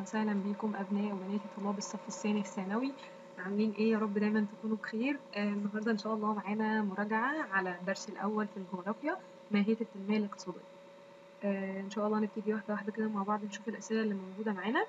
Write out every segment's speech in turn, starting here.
وسهلا بيكم أبنائي وبناتي طلاب الصف الثاني الثانوي عاملين إيه يا رب دايما تكونوا بخير آه النهاردة إن شاء الله معانا مراجعة على الدرس الأول في الجغرافيا ماهية التنمية الاقتصادية آه إن شاء الله نبتدي واحدة واحدة كده مع بعض نشوف الأسئلة اللي موجودة معانا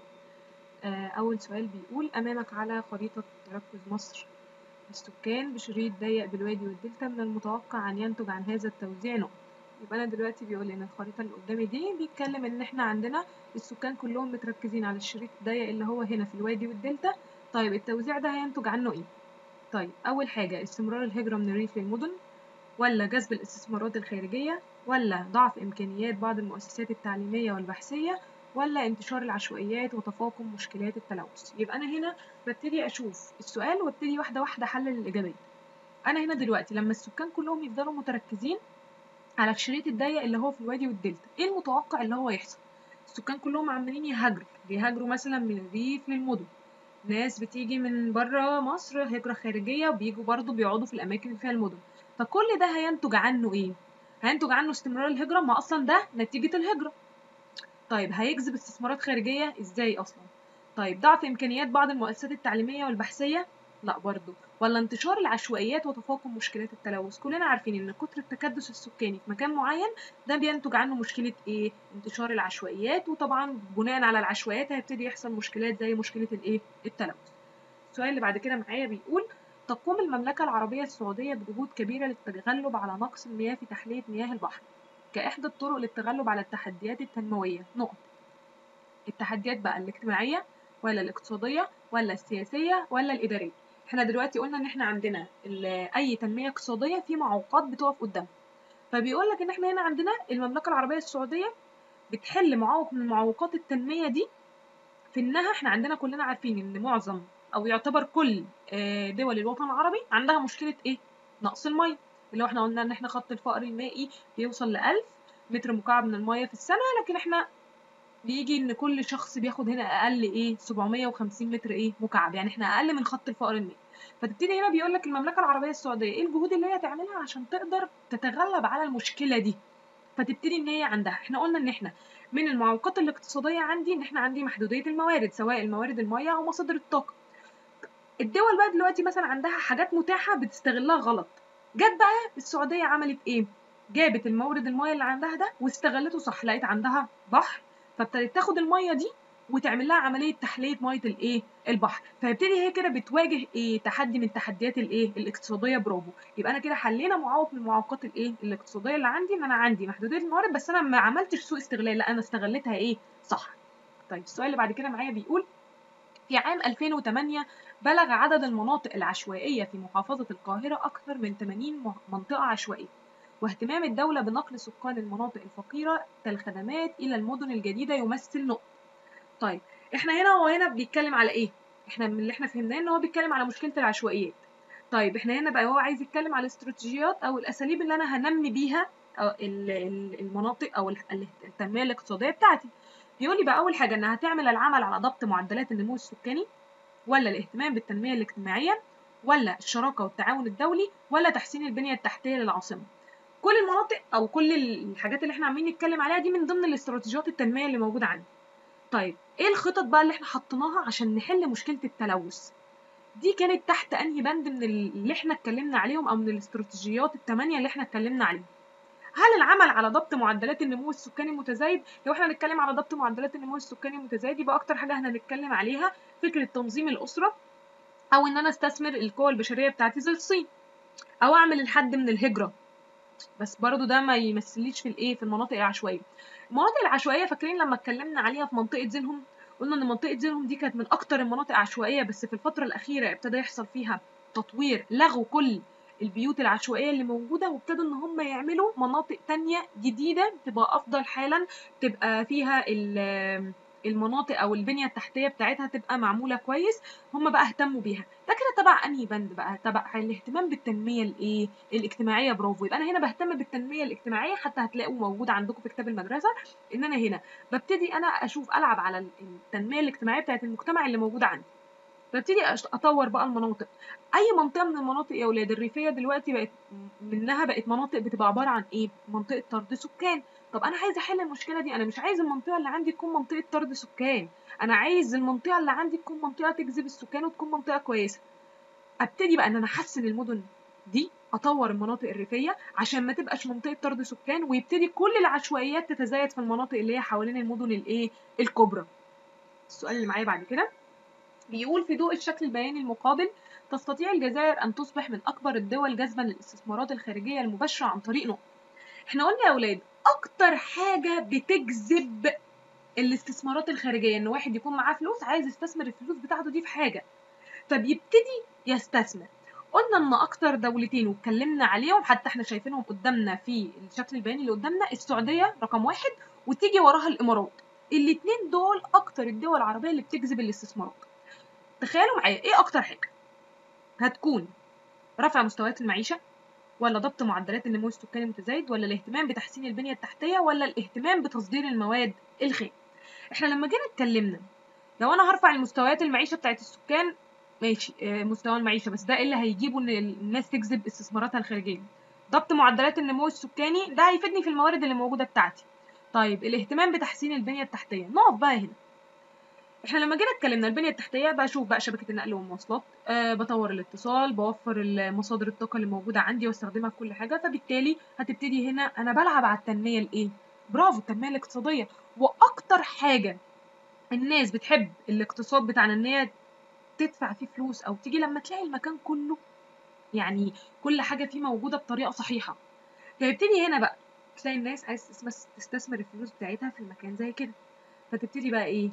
آه أول سؤال بيقول أمامك على خريطة تركز مصر السكان بشريط ضيق بالوادي والدلتا من المتوقع أن ينتج عن هذا التوزيع نقط يبقى أنا دلوقتي بيقول إن الخريطة اللي قدامي دي بيتكلم إن إحنا عندنا السكان كلهم متركزين على الشريط الضيق اللي هو هنا في الوادي والدلتا طيب التوزيع ده هينتج عنه إيه؟ طيب أول حاجة استمرار الهجرة من الريف للمدن ولا جذب الاستثمارات الخارجية ولا ضعف إمكانيات بعض المؤسسات التعليمية والبحثية ولا انتشار العشوائيات وتفاقم مشكلات التلوث يبقى أنا هنا ببتدي أشوف السؤال وابتدي واحدة واحدة أحلل الإجابات أنا هنا دلوقتي لما السكان كلهم يفضلوا متركزين على الشريط الضيق اللي هو في الوادي والدلتا ايه المتوقع اللي هو يحصل السكان كلهم عمالين يهاجروا بيهاجروا مثلا من الريف للمدن ناس بتيجي من بره مصر هجرة خارجية وبيجوا برضو بيقعدوا في الأماكن اللي فيها المدن فكل ده هينتج عنه إيه؟ هينتج عنه استمرار الهجرة ما أصلا ده نتيجة الهجرة طيب هيجذب استثمارات خارجية إزاي أصلا؟ طيب ضعف إمكانيات بعض المؤسسات التعليمية والبحثية لا برضو ولا انتشار العشوائيات وتفاقم مشكلات التلوث كلنا عارفين ان كتر التكدس السكاني في مكان معين ده بينتج عنه مشكله ايه انتشار العشوائيات وطبعا بناء على العشوائيات هيبتدي يحصل مشكلات زي مشكله الايه التلوث السؤال اللي بعد كده معايا بيقول تقوم المملكة العربية السعودية بجهود كبيرة للتغلب على نقص المياه في تحلية مياه البحر كإحدى الطرق للتغلب على التحديات التنموية نقط التحديات بقى الاجتماعية ولا الاقتصادية ولا السياسية ولا الإدارية احنا دلوقتي قلنا ان احنا عندنا اي تنميه اقتصاديه في معوقات بتقف قدامها فبيقول لك ان احنا هنا عندنا المملكه العربيه السعوديه بتحل معوق من معوقات التنميه دي في انها احنا عندنا كلنا عارفين ان معظم او يعتبر كل دول الوطن العربي عندها مشكله ايه نقص الميه اللي هو احنا قلنا ان احنا خط الفقر المائي بيوصل ل 1000 متر مكعب من الميه في السنه لكن احنا بيجي ان كل شخص بياخد هنا اقل ايه 750 متر ايه مكعب يعني احنا اقل من خط الفقر المائي فتبتدي هنا بيقول لك المملكه العربيه السعوديه ايه الجهود اللي هي تعملها عشان تقدر تتغلب على المشكله دي فتبتدي ان هي عندها احنا قلنا ان احنا من المعوقات الاقتصاديه عندي ان احنا عندي محدوديه الموارد سواء الموارد الميه او مصادر الطاقه الدول بقى دلوقتي مثلا عندها حاجات متاحه بتستغلها غلط جت بقى السعوديه عملت ايه جابت المورد الميه اللي عندها ده واستغلته صح لقيت عندها بحر فابتدت تاخد الميه دي وتعمل لها عمليه تحليه ميه الايه البحر فيبتدي هي كده بتواجه ايه تحدي من تحديات الايه الاقتصاديه برافو يبقى انا كده حلينا معوق من المعوقات الايه الاقتصاديه اللي عندي ان انا عندي محدوديه الموارد بس انا ما عملتش سوء استغلال لا انا استغلتها ايه صح طيب السؤال اللي بعد كده معايا بيقول في عام 2008 بلغ عدد المناطق العشوائيه في محافظه القاهره اكثر من 80 منطقه عشوائيه واهتمام الدولة بنقل سكان المناطق الفقيرة كالخدمات إلى المدن الجديدة يمثل نقطة. طيب احنا هنا هو هنا بيتكلم على إيه؟ احنا من اللي احنا فهمناه إن هو بيتكلم على مشكلة العشوائيات. طيب احنا هنا بقى هو عايز يتكلم على الاستراتيجيات أو الأساليب اللي أنا هنمي بيها المناطق أو التنمية الاقتصادية بتاعتي. بيقول لي بقى أول حاجة إنها هتعمل العمل على ضبط معدلات النمو السكاني ولا الاهتمام بالتنمية الاجتماعية ولا الشراكة والتعاون الدولي ولا تحسين البنية التحتية للعاصمة. كل المناطق او كل الحاجات اللي احنا عاملين نتكلم عليها دي من ضمن الاستراتيجيات التنميه اللي موجوده عندي طيب ايه الخطط بقى اللي احنا حطيناها عشان نحل مشكله التلوث دي كانت تحت انهي بند من اللي احنا اتكلمنا عليهم او من الاستراتيجيات الثمانيه اللي احنا اتكلمنا عليهم هل العمل على ضبط معدلات النمو السكاني المتزايد لو احنا هنتكلم على ضبط معدلات النمو السكاني المتزايد يبقى اكتر حاجه احنا هنتكلم عليها فكره تنظيم الاسره او ان انا استثمر القوى البشريه بتاعتي زي الصين او اعمل الحد من الهجره بس برضو ده ما يمثليش في الايه في المناطق العشوائيه المناطق العشوائيه فاكرين لما اتكلمنا عليها في منطقه زينهم قلنا ان منطقه زينهم دي كانت من اكتر المناطق عشوائيه بس في الفتره الاخيره ابتدى يحصل فيها تطوير لغوا كل البيوت العشوائيه اللي موجوده وابتدوا ان هم يعملوا مناطق تانية جديده تبقى افضل حالا تبقى فيها المناطق او البنيه التحتيه بتاعتها تبقى معموله كويس هم بقى اهتموا بيها ده كده تبع انهي بند بقى تبع الاهتمام بالتنميه الايه الاجتماعيه برافو يبقى انا هنا بهتم بالتنميه الاجتماعيه حتى هتلاقوا موجود عندكم في كتاب المدرسه ان انا هنا ببتدي انا اشوف العب على التنميه الاجتماعيه بتاعت المجتمع اللي موجود عندي ببتدي اطور بقى المناطق اي منطقه من المناطق يا اولاد الريفيه دلوقتي بقت منها بقت مناطق بتبقى عباره عن ايه منطقه طرد سكان طب انا عايزه احل المشكله دي انا مش عايز المنطقه اللي عندي تكون منطقه طرد سكان انا عايز المنطقه اللي عندي تكون منطقه تجذب السكان وتكون منطقه كويسه ابتدي بقى ان انا احسن المدن دي اطور المناطق الريفيه عشان ما تبقاش منطقه طرد سكان ويبتدي كل العشوائيات تتزايد في المناطق اللي هي حوالين المدن الايه الكبرى السؤال اللي معايا بعد كده بيقول في ضوء الشكل البياني المقابل تستطيع الجزائر أن تصبح من أكبر الدول جذبا للاستثمارات الخارجية المباشرة عن طريق نقطة احنا قلنا يا أولاد أكتر حاجة بتجذب الاستثمارات الخارجية إن واحد يكون معاه فلوس عايز يستثمر الفلوس بتاعته دي في حاجة فبيبتدي يستثمر قلنا ان اكتر دولتين واتكلمنا عليهم حتى احنا شايفينهم قدامنا في الشكل البياني اللي قدامنا السعوديه رقم واحد وتيجي وراها الامارات الاتنين دول اكتر الدول العربيه اللي بتجذب الاستثمارات تخيلوا معايا ايه اكتر حاجه هتكون رفع مستويات المعيشه ولا ضبط معدلات النمو السكاني المتزايد ولا الاهتمام بتحسين البنيه التحتيه ولا الاهتمام بتصدير المواد الخام احنا لما جينا اتكلمنا لو انا هرفع المستويات المعيشه بتاعت السكان ماشي آه، مستوى المعيشه بس ده إيه اللي هيجيبه ان الناس تجذب استثماراتها الخارجيه ضبط معدلات النمو السكاني ده هيفيدني في الموارد اللي موجوده بتاعتي طيب الاهتمام بتحسين البنيه التحتيه نقف بقى هنا احنا لما جينا اتكلمنا البنيه التحتيه بشوف بقى شبكه النقل والمواصلات أه بطور الاتصال بوفر مصادر الطاقه اللي موجوده عندي واستخدمها في كل حاجه فبالتالي هتبتدي هنا انا بلعب على التنميه الايه برافو التنميه الاقتصاديه واكتر حاجه الناس بتحب الاقتصاد بتاعنا ان هي تدفع فيه فلوس او تيجي لما تلاقي المكان كله يعني كل حاجه فيه موجوده بطريقه صحيحه فيبتدي هنا بقى تلاقي الناس عايز تستثمر- تستثمر الفلوس بتاعتها في المكان زي كده فتبتدي بقى ايه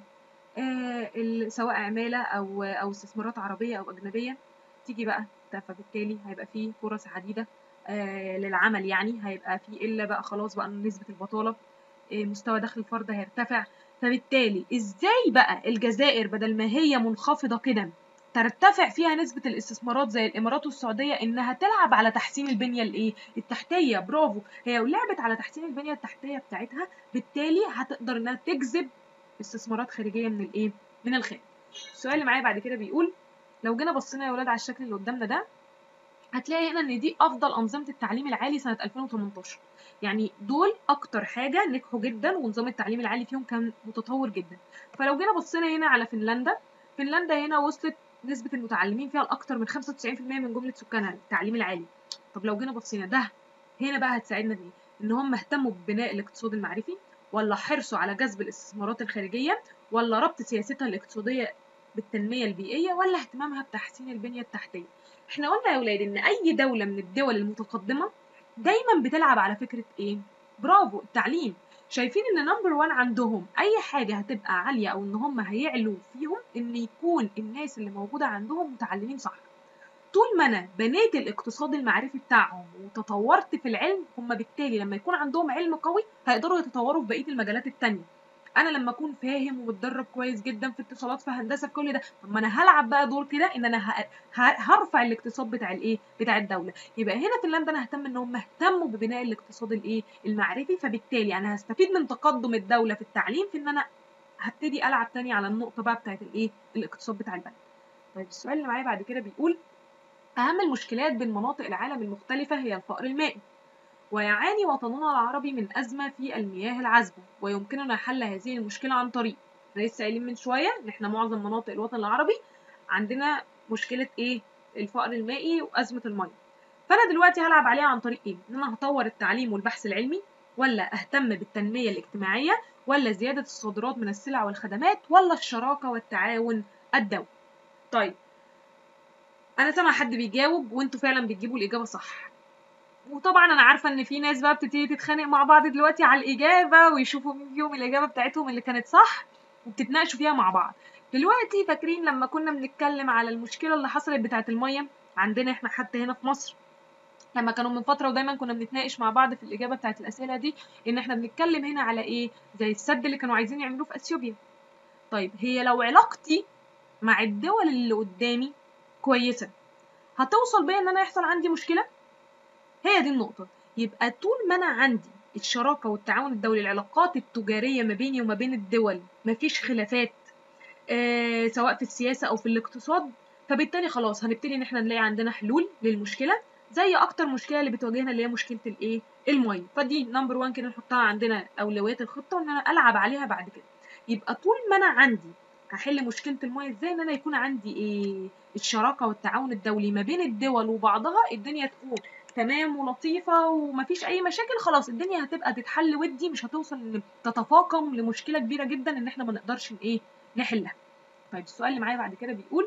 آه ال- سواء عماله او او استثمارات عربيه او اجنبيه تيجي بقى فبالتالي هيبقى فيه فرص عديده آه للعمل يعني هيبقى فيه الا بقى خلاص بقى نسبه البطاله آه مستوى دخل الفرد هيرتفع فبالتالي ازاي بقى الجزائر بدل ما هي منخفضه كده ترتفع فيها نسبة الاستثمارات زي الإمارات والسعودية إنها تلعب على تحسين البنية الإيه؟ التحتية برافو هي لو لعبت على تحسين البنية التحتية بتاعتها بالتالي هتقدر إنها تجذب استثمارات خارجية من الإيه؟ من الخارج. السؤال اللي معايا بعد كده بيقول لو جينا بصينا يا ولاد على الشكل اللي قدامنا ده هتلاقي هنا إن دي أفضل أنظمة التعليم العالي سنة 2018 يعني دول أكتر حاجة نجحوا جدا ونظام التعليم العالي فيهم كان متطور جدا فلو جينا بصينا هنا على فنلندا فنلندا هنا وصلت نسبة المتعلمين فيها لأكتر من 95% من جملة سكانها التعليم العالي طب لو جينا بصينا ده هنا بقى هتساعدنا في ايه؟ ان هم اهتموا ببناء الاقتصاد المعرفي ولا حرصوا على جذب الاستثمارات الخارجية ولا ربط سياستها الاقتصادية بالتنمية البيئية ولا اهتمامها بتحسين البنية التحتية احنا قلنا يا ولاد ان اي دولة من الدول المتقدمة دايما بتلعب على فكرة ايه برافو التعليم شايفين ان نمبر 1 عندهم اي حاجه هتبقى عاليه او ان هم هيعلوا فيهم ان يكون الناس اللي موجوده عندهم متعلمين صح طول ما انا بنيت الاقتصاد المعرفي بتاعهم وتطورت في العلم هم بالتالي لما يكون عندهم علم قوي هيقدروا يتطوروا في بقيه المجالات التانية انا لما اكون فاهم ومتدرب كويس جدا في اتصالات في هندسه في كل ده طب ما انا هلعب بقى دور كده ان انا ه- ه- هرفع الاقتصاد بتاع الايه بتاع الدوله يبقى هنا فنلندا انا ههتم ان هم اهتموا ببناء الاقتصاد الايه المعرفي فبالتالي انا هستفيد من تقدم الدوله في التعليم في ان انا هبتدي العب تاني على النقطه بقى بتاعت الايه الاقتصاد بتاع البلد طيب السؤال اللي معايا بعد كده بيقول اهم المشكلات بين مناطق العالم المختلفه هي الفقر المائي ويعاني وطننا العربي من أزمة في المياه العذبة ويمكننا حل هذه المشكلة عن طريق احنا لسه قايلين من شوية إن احنا معظم مناطق الوطن العربي عندنا مشكلة إيه؟ الفقر المائي وأزمة المياه فأنا دلوقتي هلعب عليها عن طريق إيه؟ إن أنا هطور التعليم والبحث العلمي ولا أهتم بالتنمية الاجتماعية ولا زيادة الصادرات من السلع والخدمات ولا الشراكة والتعاون الدولي طيب أنا سامع حد بيجاوب وأنتوا فعلا بتجيبوا الإجابة صح وطبعا انا عارفه ان في ناس بقى بتبتدي تتخانق مع بعض دلوقتي على الاجابه ويشوفوا مين فيهم الاجابه بتاعتهم اللي كانت صح وبتتناقشوا فيها مع بعض دلوقتي فاكرين لما كنا بنتكلم على المشكله اللي حصلت بتاعه الميه عندنا احنا حتى هنا في مصر لما كانوا من فتره ودايما كنا بنتناقش مع بعض في الاجابه بتاعه الاسئله دي ان احنا بنتكلم هنا على ايه زي السد اللي كانوا عايزين يعملوه في اثيوبيا طيب هي لو علاقتي مع الدول اللي قدامي كويسه هتوصل بيا ان انا يحصل عندي مشكله هي دي النقطة يبقى طول ما أنا عندي الشراكة والتعاون الدولي العلاقات التجارية ما بيني وما بين الدول مفيش خلافات آه سواء في السياسة أو في الاقتصاد فبالتالي خلاص هنبتدي إن احنا نلاقي عندنا حلول للمشكلة زي اكتر مشكله اللي بتواجهنا اللي هي مشكله الايه الميه فدي نمبر 1 كده نحطها عندنا اولويات الخطه وان انا العب عليها بعد كده يبقى طول ما انا عندي هحل مشكله الميه ازاي ان انا يكون عندي ايه الشراكه والتعاون الدولي ما بين الدول وبعضها الدنيا تكون تمام ولطيفه ومفيش اي مشاكل خلاص الدنيا هتبقى تتحل ودي مش هتوصل ان تتفاقم لمشكله كبيره جدا ان احنا ما نقدرش ايه نحلها طيب السؤال اللي معايا بعد كده بيقول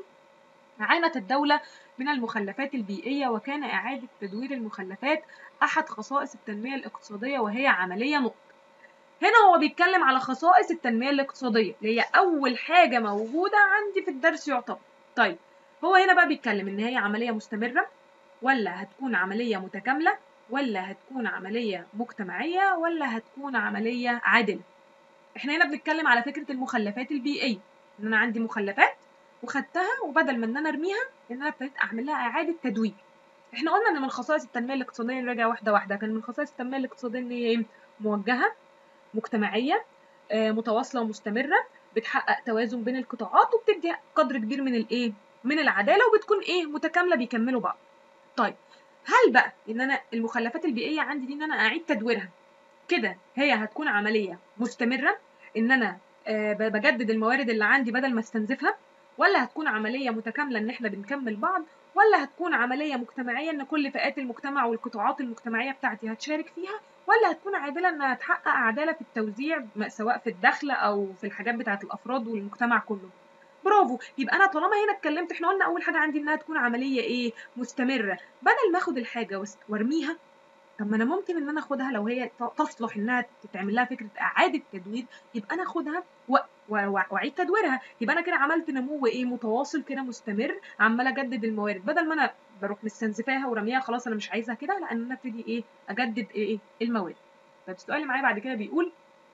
عانت الدولة من المخلفات البيئية وكان إعادة تدوير المخلفات أحد خصائص التنمية الاقتصادية وهي عملية نقط هنا هو بيتكلم على خصائص التنمية الاقتصادية اللي هي أول حاجة موجودة عندي في الدرس يعتبر طيب هو هنا بقى بيتكلم إن هي عملية مستمرة ولا هتكون عملية متكاملة ولا هتكون عملية مجتمعية ولا هتكون عملية عادلة احنا هنا بنتكلم على فكرة المخلفات البيئية ان انا عندي مخلفات وخدتها وبدل ما ان انا ارميها ان انا ابتديت اعمل لها اعاده تدوير احنا قلنا ان من خصائص التنميه الاقتصاديه نراجع واحده واحده كان من خصائص التنميه الاقتصاديه ان هي ايه موجهه مجتمعيه آه متواصله ومستمره بتحقق توازن بين القطاعات وبتدي قدر كبير من الايه من العداله وبتكون ايه متكامله بيكملوا بعض طيب هل بقى ان انا المخلفات البيئيه عندي دي ان انا اعيد تدويرها كده هي هتكون عمليه مستمره ان انا آه بجدد الموارد اللي عندي بدل ما استنزفها ولا هتكون عمليه متكامله ان احنا بنكمل بعض ولا هتكون عمليه مجتمعيه ان كل فئات المجتمع والقطاعات المجتمعيه بتاعتي هتشارك فيها ولا هتكون عادله انها تحقق عداله في التوزيع سواء في الدخل او في الحاجات بتاعت الافراد والمجتمع كله برافو يبقى انا طالما هنا اتكلمت احنا قلنا اول حاجه عندي انها تكون عمليه ايه مستمره بدل ما اخد الحاجه وارميها طب ما انا ممكن ان انا اخدها لو هي تصلح انها تتعمل لها فكره اعاده تدوير يبقى انا اخدها و... واعيد تدويرها يبقى انا كده عملت نمو ايه متواصل كده مستمر عمال اجدد الموارد بدل ما انا بروح مستنزفاها ورميها خلاص انا مش عايزها كده لا انا ابتدي ايه اجدد ايه الموارد طيب السؤال اللي معايا بعد كده بيقول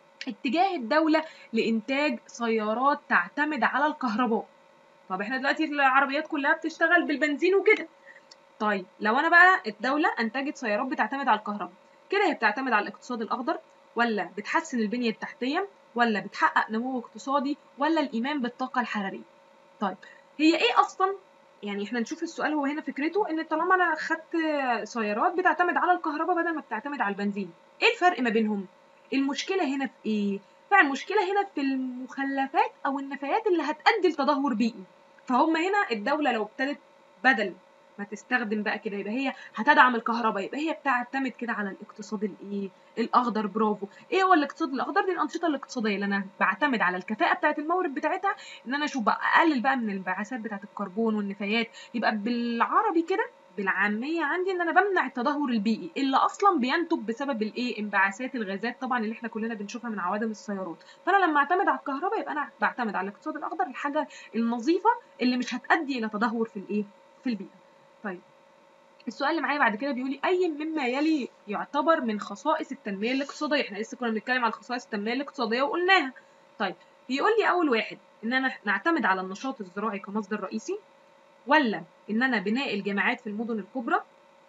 اتجاه الدولة لإنتاج سيارات تعتمد على الكهرباء طب احنا دلوقتي العربيات كلها بتشتغل بالبنزين وكده طيب لو انا بقى الدولة انتجت سيارات بتعتمد على الكهرباء كده هي بتعتمد على الاقتصاد الاخضر ولا بتحسن البنية التحتية ولا بتحقق نمو اقتصادي ولا الايمان بالطاقة الحرارية طيب هي ايه اصلا يعني احنا نشوف السؤال هو هنا فكرته ان طالما انا خدت سيارات بتعتمد على الكهرباء بدل ما بتعتمد على البنزين ايه الفرق ما بينهم المشكلة هنا في ايه فالمشكلة هنا في المخلفات او النفايات اللي هتؤدي لتدهور بيئي فهم هنا الدولة لو ابتدت بدل ما تستخدم بقى كده يبقى هي هتدعم الكهرباء يبقى هي بتعتمد كده على الاقتصاد الايه الاخضر برافو ايه هو الاقتصاد الاخضر دي الانشطه الاقتصاديه اللي انا بعتمد على الكفاءه بتاعه المورد بتاعتها ان انا اشوف بقى اقلل بقى من الانبعاثات بتاعه الكربون والنفايات يبقى بالعربي كده بالعاميه عندي ان انا بمنع التدهور البيئي اللي اصلا بينتج بسبب الايه انبعاثات الغازات طبعا اللي احنا كلنا بنشوفها من عوادم السيارات فانا لما اعتمد على الكهرباء يبقى انا بعتمد على الاقتصاد الاخضر الحاجه النظيفه اللي مش هتؤدي الى تدهور في الايه في البيئه طيب السؤال اللي معايا بعد كده بيقول لي اي مما يلي يعتبر من خصائص التنميه الاقتصاديه احنا لسه كنا بنتكلم على خصائص التنميه الاقتصاديه وقلناها طيب بيقول لي اول واحد ان انا نعتمد على النشاط الزراعي كمصدر رئيسي ولا ان انا بناء الجامعات في المدن الكبرى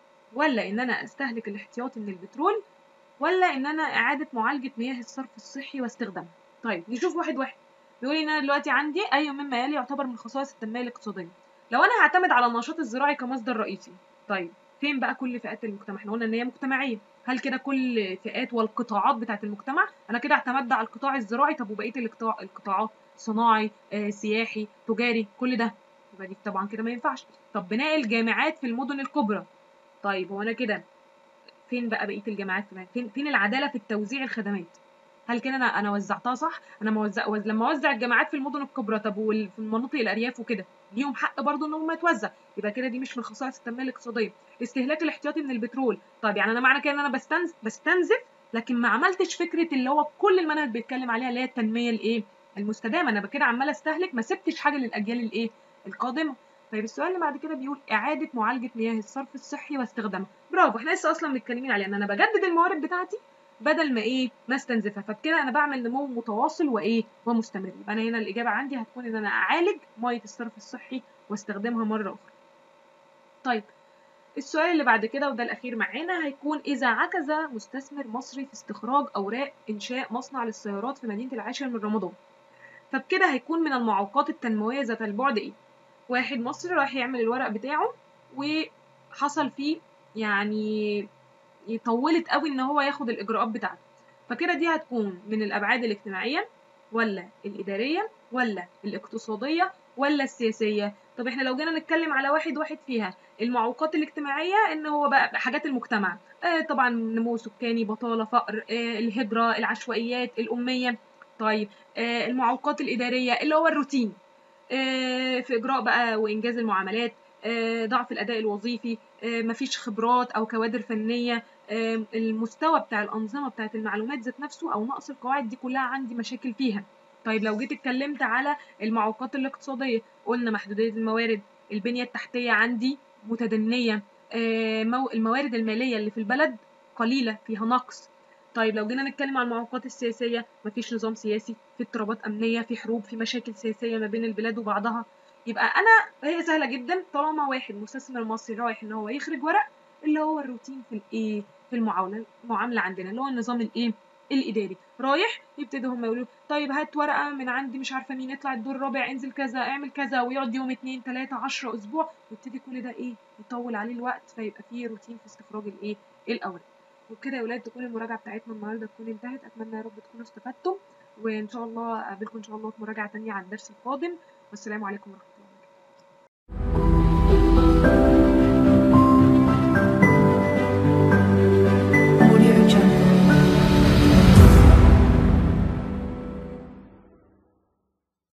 ولا ان انا استهلك الاحتياطي من البترول ولا ان انا اعاده معالجه مياه الصرف الصحي واستخدامها طيب نشوف واحد واحد بيقول لي ان انا دلوقتي عندي اي مما يلي يعتبر من خصائص التنميه الاقتصاديه لو انا هعتمد على النشاط الزراعي كمصدر رئيسي طيب فين بقى كل فئات المجتمع احنا قلنا ان هي مجتمعيه هل كده كل فئات والقطاعات بتاعه المجتمع انا كده اعتمدت على القطاع الزراعي طب وبقيه القطاع القطاعات صناعي آه، سياحي تجاري كل ده يبقى دي طبعا كده ما ينفعش طب بناء الجامعات في المدن الكبرى طيب هو انا كده فين بقى بقيه الجامعات كمان فين فين العداله في التوزيع الخدمات هل كده انا انا وزعتها صح انا موزع وز... لما اوزع الجامعات في المدن الكبرى طب وفي المناطق الارياف وكده ليهم حق برضه ان هم يتوزع يبقى كده دي مش من خصائص التنميه الاقتصاديه استهلاك الاحتياطي من البترول طيب يعني انا معنى كده ان انا بستنز... بستنزف لكن ما عملتش فكره اللي هو كل المنهج بيتكلم عليها اللي هي التنميه الايه المستدامه انا كده عماله استهلك ما سبتش حاجه للاجيال الايه القادمه طيب السؤال اللي بعد كده بيقول اعاده معالجه مياه الصرف الصحي واستخدامها برافو احنا لسه اصلا متكلمين عليه ان انا بجدد الموارد بتاعتي بدل ما ايه ما استنزفها فبكده انا بعمل نمو متواصل وايه ومستمر يبقى انا هنا الاجابه عندي هتكون ان انا اعالج ميه الصرف الصحي واستخدمها مره اخرى طيب السؤال اللي بعد كده وده الاخير معانا هيكون اذا عكز مستثمر مصري في استخراج اوراق انشاء مصنع للسيارات في مدينه العاشر من رمضان فبكده هيكون من المعوقات التنمويه ذات البعد ايه واحد مصري رايح يعمل الورق بتاعه وحصل فيه يعني طولت قوي ان هو ياخد الاجراءات بتاعته فكده دي هتكون من الابعاد الاجتماعيه ولا الاداريه ولا الاقتصاديه ولا السياسيه طب احنا لو جينا نتكلم على واحد واحد فيها المعوقات الاجتماعيه ان هو بقى حاجات المجتمع آه طبعا نمو سكاني بطاله فقر آه الهجره العشوائيات الاميه طيب آه المعوقات الاداريه اللي هو الروتين آه في اجراء بقى وانجاز المعاملات آه ضعف الاداء الوظيفي آه مفيش خبرات او كوادر فنيه آه المستوى بتاع الانظمه بتاعه المعلومات ذات نفسه او نقص القواعد دي كلها عندي مشاكل فيها طيب لو جيت اتكلمت على المعوقات الاقتصاديه قلنا محدوديه الموارد البنيه التحتيه عندي متدنيه الموارد الماليه اللي في البلد قليله فيها نقص طيب لو جينا نتكلم عن المعوقات السياسيه مفيش نظام سياسي في اضطرابات امنيه في حروب في مشاكل سياسيه ما بين البلاد وبعضها يبقى انا هي سهله جدا طالما واحد مستثمر مصري رايح ان هو يخرج ورق اللي هو الروتين في الايه في المعامله المعامله عندنا اللي هو النظام الايه الاداري رايح يبتدوا هم يقولوا طيب هات ورقه من عندي مش عارفه مين اطلع الدور الرابع انزل كذا اعمل كذا ويقعد يوم اتنين تلاته عشرة اسبوع ويبتدي كل ده ايه يطول عليه الوقت فيبقى فيه روتين في استخراج الايه الاوراق وبكده يا ولاد تكون المراجعه بتاعتنا النهارده تكون انتهت اتمنى يا رب تكونوا استفدتم وان شاء الله اقابلكم ان شاء الله في مراجعه تانية على الدرس القادم والسلام عليكم ورحمه الله Audio Jungle.